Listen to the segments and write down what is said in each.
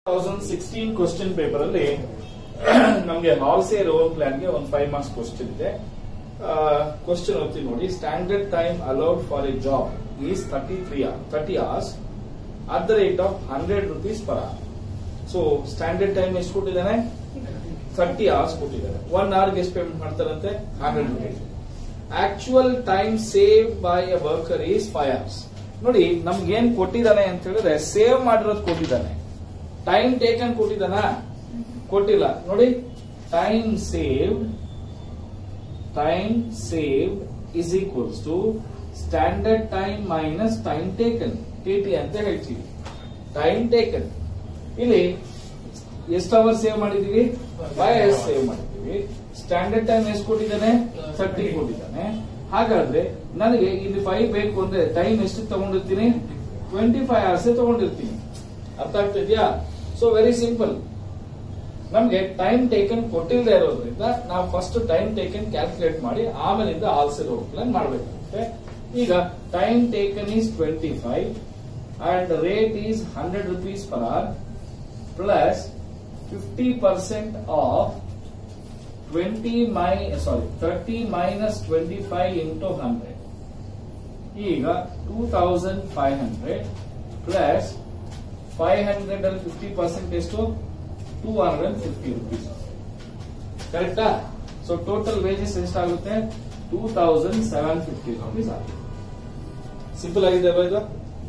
Thousand sixteen question paper ಅಲ್ಲಿ ನಮಗೆ ಹಾಲ್ಸೆ roll plan ಗೆ ಒಂದು ಫೈವ್ ಮಾರ್ಕ್ಸ್ ಕ್ವಶನ್ ಇದೆ ಕ್ವಶನ್ ಓದ್ತೀನಿ ನೋಡಿ standard time allowed for a job is thirty three thirty hours at the rate of hundred rupees per hour so standard time ಎಷ್ಟು ಕೊಟ್ಟಿದ್ದಾನೆ thirty hours ಕೊಟ್ಟಿದ್ದಾರೆ ಒನ್ ಅವರ್ಗೆ ಎಷ್ಟು ಪೇಮೆಂಟ್ ಮಾಡ್ತಾರಂತೆ hundred rupees actual time save by a worker is five hours ನೋಡಿ ನಮ್ಗೆ ಏನ್ ಕೊಟ್ಟಿದ್ದಾನೆ ಅಂತ ಹೇಳಿದ್ರೆ ಸೇವ್ ಮಾಡಿರೋದು ಕೊಟ್ಟಿದ್ದಾನೆ ಟೈಮ್ ಟೇಕನ್ ಕೊಟ್ಟಿದ್ದಾನ ಕೊಟ್ಟಿಲ್ಲ ನೋಡಿ time save time save is equals to standard time minus time taken T T ಅಂತ ಹೇಳ್ತೀವಿ ಟೈಮ್ ಟೇಕನ್ ಇಲ್ಲಿ ಎಷ್ಟು ಅವರ್ ಸೇವ್ ಮಾಡಿದೀವಿ ಫೈವ್ ಅವರ್ಸ್ ಸೇವ್ ಮಾಡಿದೀವಿ ಸ್ಟ್ಯಾಂಡರ್ಡ್ ಟೈಮ್ ಎಷ್ಟು ಕೊಟ್ಟಿದ್ದಾನೆ ಥರ್ಟಿ ಕೊಟ್ಟಿದ್ದಾನೆ ಹಾಗಾದ್ರೆ ನನಗೆ ಇಲ್ಲಿ ಫೈವ್ ಬೇಕು ಅಂದ್ರೆ ಟೈಮ್ ಎಷ್ಟು ತಗೊಂಡಿರ್ತೀನಿ ಟ್ವೆಂಟಿ ಫೈವ್ ಅವರ್ಸ್ ತಗೊಂಡಿರ್ತೀನಿ ಅರ್ಥ ಆಗ್ತಿದ್ಯಾ ಸೊ ವೆರಿ ಸಿಂಪಲ್ ನಮ್ಗೆ ಟೈಮ್ ಟೇಕನ್ ಕೊಟ್ಟಿಲ್ಲದೆ ಇರೋದ್ರಿಂದ ನಾವು ಫಸ್ಟ್ ಟೈಮ್ ಟೇಕನ್ ಕ್ಯಾಲ್ಕುಲೇಟ್ ಮಾಡಿ ಆಮೇಲಿಂದ ಆಲ್ಸರ್ ರೋಡ್ ಪ್ಲಾನ್ ಮಾಡಬೇಕಾಗುತ್ತೆ ಈಗ time taken is twenty five and rate is hundred rupees per hour plus fifty percent of twenty my sorry thirty minus twenty five into hundred ಈಗ two thousand five hundred plus five hundred ಅಲ್ಲಿ fifty percent ಎಷ್ಟು two hundred and fifty rupees ಕರೆಕ್ಟಾ so total wages ಎಷ್ಟಾಗುತ್ತೆ two thousand seven fifty rupees ಆಗುತ್ತೆ simple ಆಗಿದೆ ಅಲ್ವಾ ಇದು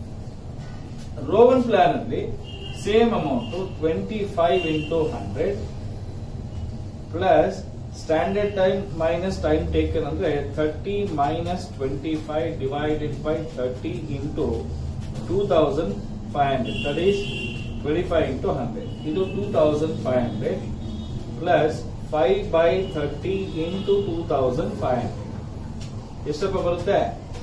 Rowan plan ಅಲ್ಲಿ same amount twenty five into hundred plus standard time minus time taken ಅಂದ್ರೆ thirty minus twenty five divided by thirty into two thousand five hundred that is twenty five into hundred ಇದು two thousand five hundred plus five by thirty into two thousand five hundred ಎಷ್ಟಪ್ಪ ಬರುತ್ತೆ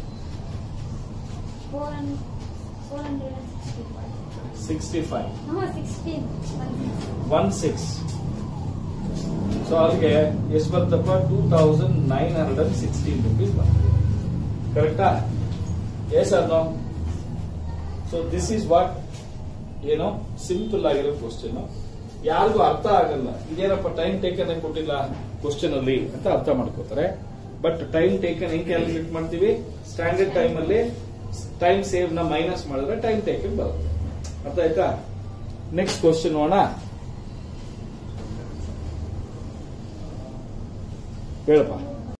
Four hundred, four hundred and sixty-five. Sixty five No, sixteen. One six. One six so ಅಲ್ಲಿಗೆ ಎಷ್ಟು ಬರ್ತಪ್ಪ two thousand nine hundred and sixteen rupees ಬರ್ತದೆ ಕರೆಕ್ಟಾ yes R no so this is what ಏನೋ simple ಆಗಿರೋ question ಯಾರಿಗೂ ಅರ್ಥ ಆಗಲ್ಲ ಇದೇನಪ್ಪ ಟೈಮ್ ಟೇಕನ್ ಕೊಟ್ಟಿಲ್ಲ ಕ್ವಶನ್ ಅಲ್ಲಿ ಅಂತ ಅರ್ಥ ಮಾಡ್ಕೋತಾರೆ ಬಟ್ ಟೈಮ್ ಟೇಕನ್ ಹೆಂಗ್ ಕ್ಯಾಲ್ಕುಲೇಟ್ ಮಾಡ್ತೀವಿ ಸ್ಟ್ಯಾಂಡರ್ಡ್ ಟೈಮ್ ಅಲ್ಲಿ ಟೈಮ್ ಸೇವ್ ನ ಮೈನಸ್ ಮಾಡಿದ್ರೆ ಟೈಮ್ ಟೇಕನ್ ಬರುತ್ತೆ ಅರ್ಥ ಆಯ್ತಾ ನೆಕ್ಸ್ಟ್ ಕ್ವಶನ್ ನೋಡೋಣ ಹೇಳಪ್ಪ